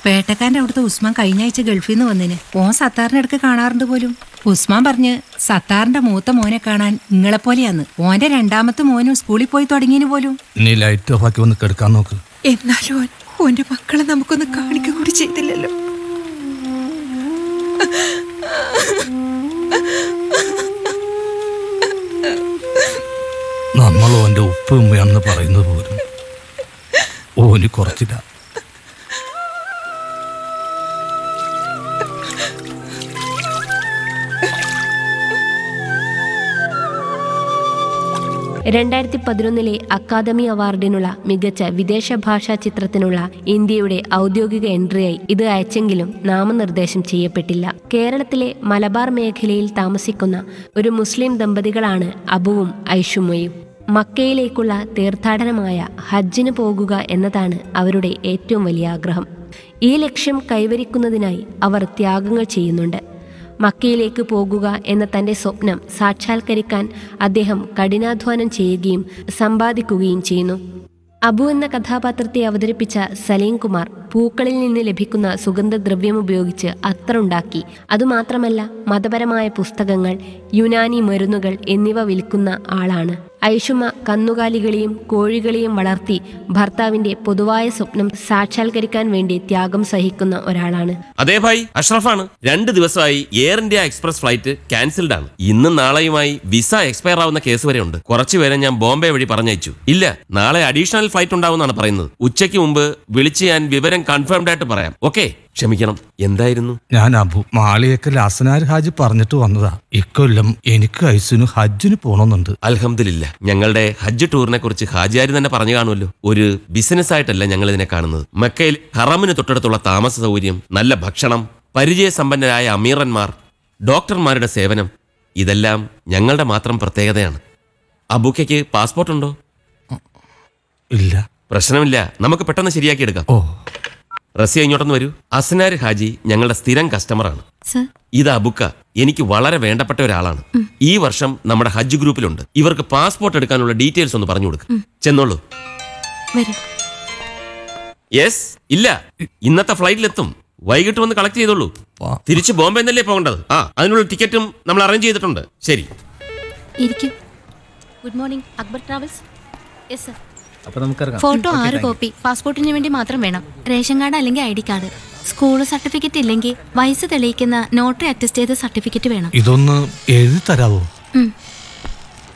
പേട്ടക്കാരന്റെ അവിടുത്തെ ഉസ്മാൻ കഴിഞ്ഞ ആഴ്ച ഗൾഫിൽ നിന്ന് വന്നിന് ഓൻ സത്താറിന്റെ അടുക്ക് കാണാറുണ്ട് പോലും ഉസ്മാൻ പറഞ്ഞ് സത്താറിന്റെ മൂത്ത മോനെ കാണാൻ നിങ്ങളെപ്പോലെയാന്ന് ഓന്റെ രണ്ടാമത്തെ മോനും സ്കൂളിൽ പോയി തുടങ്ങിയതിന് പോലും നീ ലൈറ്റ് ഓഫ് ആക്കി വന്ന് കിടക്കാൻ നോക്ക് എന്നാലും ഓൻ ഓന്റെ മക്കളെ നമുക്കൊന്ന് കാണിക്ക കൂടി ചെയ്തില്ലല്ലോ നമ്മൾ ഓന്റെ ഉപ്പ് ഉമ്മയാണെന്ന് പറയുന്നത് പോലും ഓന് കുറച്ചില്ല രണ്ടായിരത്തി പതിനൊന്നിലെ അക്കാദമി അവാർഡിനുള്ള മികച്ച വിദേശ ഭാഷാ ചിത്രത്തിനുള്ള ഇന്ത്യയുടെ ഔദ്യോഗിക എൻട്രിയായി ഇത് അയച്ചെങ്കിലും നാമനിർദ്ദേശം ചെയ്യപ്പെട്ടില്ല കേരളത്തിലെ മലബാർ മേഖലയിൽ താമസിക്കുന്ന ഒരു മുസ്ലിം ദമ്പതികളാണ് അബുവും ഐഷുമയും മക്കയിലേക്കുള്ള തീർത്ഥാടനമായ ഹജ്ജിന് പോകുക എന്നതാണ് അവരുടെ ഏറ്റവും വലിയ ആഗ്രഹം ഈ ലക്ഷ്യം കൈവരിക്കുന്നതിനായി അവർ ത്യാഗങ്ങൾ ചെയ്യുന്നുണ്ട് മക്കയിലേക്ക് പോകുക എന്ന തന്റെ സ്വപ്നം സാക്ഷാത്കരിക്കാൻ അദ്ദേഹം കഠിനാധ്വാനം ചെയ്യുകയും സമ്പാദിക്കുകയും ചെയ്യുന്നു അബു എന്ന കഥാപാത്രത്തെ അവതരിപ്പിച്ച സലീം കുമാർ പൂക്കളിൽ നിന്ന് ലഭിക്കുന്ന സുഗന്ധദ്രവ്യം ഉപയോഗിച്ച് അത്തറുണ്ടാക്കി അതുമാത്രമല്ല മതപരമായ പുസ്തകങ്ങൾ യുനാനി മരുന്നുകൾ എന്നിവ വിൽക്കുന്ന ആളാണ് ഐഷുമ കന്നുകാലികളെയും കോഴികളെയും വളർത്തി ഭർത്താവിന്റെ പൊതുവായ സ്വപ്നം സാക്ഷാത്കരിക്കാൻ വേണ്ടി ത്യാഗം സഹിക്കുന്ന ഒരാളാണ് അതേ ഭായ് അഷ്റഫാണ് രണ്ട് ദിവസമായി air India express flight cancelled ആണ് ഇന്നും നാളെയുമായി വിസ എക്സ്പയർ ആവുന്ന കേസ് വരെ ഉണ്ട് കുറച്ചുപേരെ ഞാൻ ബോംബെ വഴി പറഞ്ഞയച്ചു ഇല്ല നാളെ അഡീഷണൽ ഫ്ലൈറ്റ് ഉണ്ടാവുമെന്നാണ് പറയുന്നത് ഉച്ചയ്ക്ക് മുമ്പ് വിളിച്ച് ഞാൻ വിവരം കൺഫേംഡ് ആയിട്ട് പറയാം ഓക്കെ ക്ഷമിക്കണം എന്തായിരുന്നു ഞാൻ അബു മാളിയേക്കൽ അസനാർ ഹാജി പറഞ്ഞിട്ട് വന്നതാ ഇക്കൊല്ലം എനിക്ക് ഐസുന് ഹജ്ജിന് പോണമെന്നുണ്ട് അൽഹംദുലില്ല ഞങ്ങളുടെ ഹജ്ജ് ടൂറിനെ കുറിച്ച് ഹാജിയാരി തന്നെ പറഞ്ഞു കാണുമല്ലോ ഒരു ബിസിനസ് ആയിട്ടല്ല ഞങ്ങൾ ഇതിനെ കാണുന്നത് മക്കയിൽ ഹറമിന് തൊട്ടടുത്തുള്ള താമസ സൗകര്യം നല്ല ഭക്ഷണം പരിചയസമ്പന്നരായ അമീറന്മാർ ഡോക്ടർമാരുടെ സേവനം ഇതെല്ലാം ഞങ്ങളുടെ മാത്രം പ്രത്യേകതയാണ് അബുക്കയ്ക്ക് പാസ്പോർട്ട് ഉണ്ടോ ഇല്ല പ്രശ്നമില്ല നമുക്ക് പെട്ടെന്ന് ശരിയാക്കി എടുക്കാം ഓ റസിയ ഇങ്ങോട്ടൊന്ന് വരൂ അസ്നാർ ഹാജി ഞങ്ങളുടെ സ്ഥിരം കസ്റ്റമറാണ് സർ ഇത് അബുക്ക എനിക്ക് വളരെ വേണ്ടപ്പെട്ട ഒരാളാണ് ഈ വർഷം നമ്മുടെ ഹജ്ജ് ഗ്രൂപ്പിലുണ്ട് ഇവർക്ക് പാസ്പോർട്ട് എടുക്കാനുള്ള ഡീറ്റെയിൽസ് ഒന്ന് പറഞ്ഞു കൊടുക്കും ചെന്നോളൂ വരൂ യെസ് ഇല്ല ഇന്നത്തെ ഫ്ലൈറ്റിലെത്തും വൈകിട്ട് വന്ന് കളക്ട് ചെയ്തോളൂ വാ. തിരിച്ച് ബോംബെ എന്നല്ലേ പോകേണ്ടത് ആ അതിനുള്ള ടിക്കറ്റും നമ്മൾ അറേഞ്ച് ചെയ്തിട്ടുണ്ട് ശരി ഇരിക്കൂ good morning Akbar travels yes sir അപ്പൊ നമുക്കിറങ്ങാം ഫോട്ടോ ആറ് കോപ്പി പാസ്പോർട്ടിന് വേണ്ടി മാത്രം വേണം റേഷൻ കാർഡ് അല്ലെങ്കിൽ I D card school certificate ഇല്ലെങ്കിൽ വയസ്സ് തെളിയിക്കുന്ന നോട്ടറി അറ്റസ്റ്റ് ചെയ്ത സർട്ടിഫിക്കറ്റ് വേണം ഇതൊന്ന് എഴുതി തരാവോ ഉം.